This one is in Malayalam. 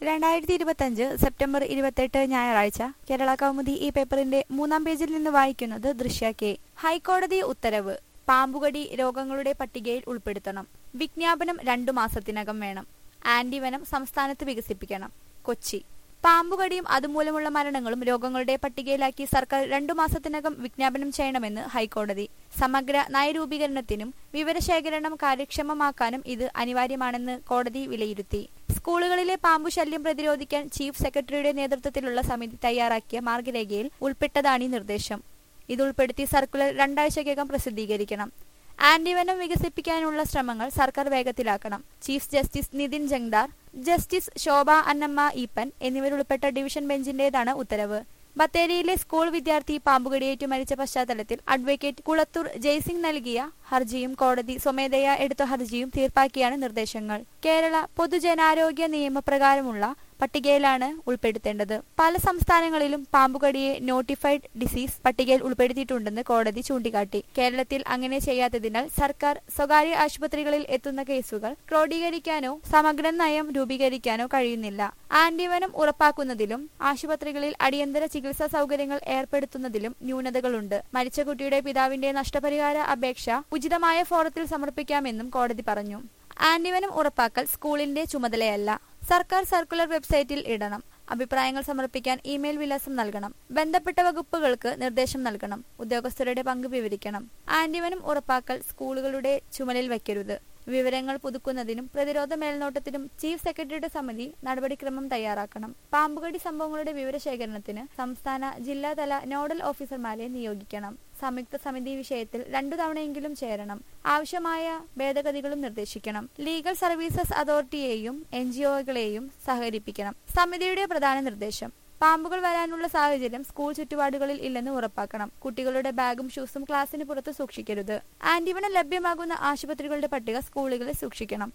രണ്ടായിരത്തി ഇരുപത്തഞ്ച് സെപ്റ്റംബർ ഇരുപത്തെട്ട് ഞായറാഴ്ച കേരള കൗമുദി ഈ പേപ്പറിന്റെ മൂന്നാം പേജിൽ നിന്ന് വായിക്കുന്നത് ദൃശ്യ കെ ഹൈക്കോടതി ഉത്തരവ് പാമ്പുകടി രോഗങ്ങളുടെ പട്ടികയിൽ ഉൾപ്പെടുത്തണം വിജ്ഞാപനം രണ്ടു മാസത്തിനകം വേണം ആന്റിവനം സംസ്ഥാനത്ത് വികസിപ്പിക്കണം കൊച്ചി പാമ്പുകടിയും അതുമൂലമുള്ള മരണങ്ങളും രോഗങ്ങളുടെ പട്ടികയിലാക്കി സർക്കാർ രണ്ടു മാസത്തിനകം വിജ്ഞാപനം ചെയ്യണമെന്ന് ഹൈക്കോടതി സമഗ്ര നയരൂപീകരണത്തിനും വിവരശേഖരണം കാര്യക്ഷമമാക്കാനും ഇത് അനിവാര്യമാണെന്ന് കോടതി വിലയിരുത്തി സ്കൂളുകളിലെ പാമ്പു ശല്യം പ്രതിരോധിക്കാൻ ചീഫ് സെക്രട്ടറിയുടെ നേതൃത്വത്തിലുള്ള സമിതി തയ്യാറാക്കിയ മാർഗരേഖയിൽ ഉൾപ്പെട്ടതാണ് ഈ നിർദ്ദേശം ഇതുൾപ്പെടുത്തി സർക്കുലർ രണ്ടാഴ്ചയ്ക്കകം പ്രസിദ്ധീകരിക്കണം ആന്റിവനം വികസിപ്പിക്കാനുള്ള ശ്രമങ്ങൾ സർക്കാർ വേഗത്തിലാക്കണം chief justice Nitin Jamdar justice Shobha Annamma Eapen എന്നിവരുൾപ്പെട്ട ഡിവിഷൻ ബെഞ്ചിന്റേതാണ് ഉത്തരവ് ബത്തേരിയിലെ സ്കൂൾ വിദ്യാർത്ഥി പാമ്പുകടിയേറ്റു മരിച്ച പശ്ചാത്തലത്തിൽ അഡ്വക്കേറ്റ് കുളത്തൂർ ജയ്സിംഗ് നൽകിയ ഹർജിയും കോടതി സ്വമേധയാ എടുത്ത ഹർജിയും തീർപ്പാക്കിയാണ് നിർദ്ദേശങ്ങൾ കേരള പൊതുജനാരോഗ്യ നിയമപ്രകാരമുള്ള പട്ടികയിലാണ് ഉൾപ്പെടുത്തേണ്ടത് പല സംസ്ഥാനങ്ങളിലും പാമ്പുകടിയെ നോട്ടിഫൈഡ് ഡിസീസ് പട്ടികയിൽ ഉൾപ്പെടുത്തിയിട്ടുണ്ടെന്ന് കോടതി ചൂണ്ടിക്കാട്ടി കേരളത്തിൽ അങ്ങനെ ചെയ്യാത്തതിനാൽ സർക്കാർ സ്വകാര്യ ആശുപത്രികളിൽ എത്തുന്ന കേസുകൾ ക്രോഡീകരിക്കാനോ സമഗ്ര നയം രൂപീകരിക്കാനോ കഴിയുന്നില്ല ആന്റിവനം ഉറപ്പാക്കുന്നതിലും ആശുപത്രികളിൽ അടിയന്തര ചികിത്സാ സൗകര്യങ്ങൾ ഏർപ്പെടുത്തുന്നതിലും ന്യൂനതകളുണ്ട് മരിച്ച കുട്ടിയുടെ പിതാവിന്റെ നഷ്ടപരിഹാര അപേക്ഷ ഉചിതമായ ഫോറത്തിൽ സമർപ്പിക്കാമെന്നും കോടതി പറഞ്ഞു ആന്റിവനം ഉറപ്പാക്കൽ സ്കൂളിന്റെ ചുമതലയല്ല സർക്കാർ സർക്കുലർ വെബ്സൈറ്റിൽ ഇടണം അഭിപ്രായങ്ങൾ സമർപ്പിക്കാൻ ഇമെയിൽ വിലാസം നൽകണം ബന്ധപ്പെട്ട വകുപ്പുകൾക്ക് നിർദ്ദേശം നൽകണം ഉദ്യോഗസ്ഥരുടെ പങ്ക് വിവരിക്കണം ആന്റിവനം ഉറപ്പാക്കൽ സ്കൂളുകളുടെ ചുമലിൽ വയ്ക്കരുത് വിവരങ്ങൾ പുതുക്കുന്നതിനും പ്രതിരോധ മേൽനോട്ടത്തിനും ചീഫ് സെക്രട്ടറിയുടെ സമിതി നടപടിക്രമം തയ്യാറാക്കണം പാമ്പുകടി സംഭവങ്ങളുടെ വിവരശേഖരണത്തിന് സംസ്ഥാന ജില്ലാതല നോഡൽ ഓഫീസർമാരെ നിയോഗിക്കണം സംയുക്ത സമിതി വിഷയത്തിൽ രണ്ടു തവണയെങ്കിലും ചേരണം ആവശ്യമായ ഭേദഗതികളും നിർദ്ദേശിക്കണം ലീഗൽ സർവീസസ് അതോറിറ്റിയെയും എൻ ജി ഒകളെയും സഹകരിപ്പിക്കണം സമിതിയുടെ പ്രധാന നിർദ്ദേശം പാമ്പുകൾ വരാനുള്ള സാഹചര്യം സ്കൂൾ ചുറ്റുപാടുകളിൽ ഇല്ലെന്ന് ഉറപ്പാക്കണം കുട്ടികളുടെ ബാഗും ഷൂസും ക്ലാസ്സിന് പുറത്ത് സൂക്ഷിക്കരുത് ആന്റിവനം ലഭ്യമാകുന്ന ആശുപത്രികളുടെ പട്ടിക സ്കൂളുകളിൽ സൂക്ഷിക്കണം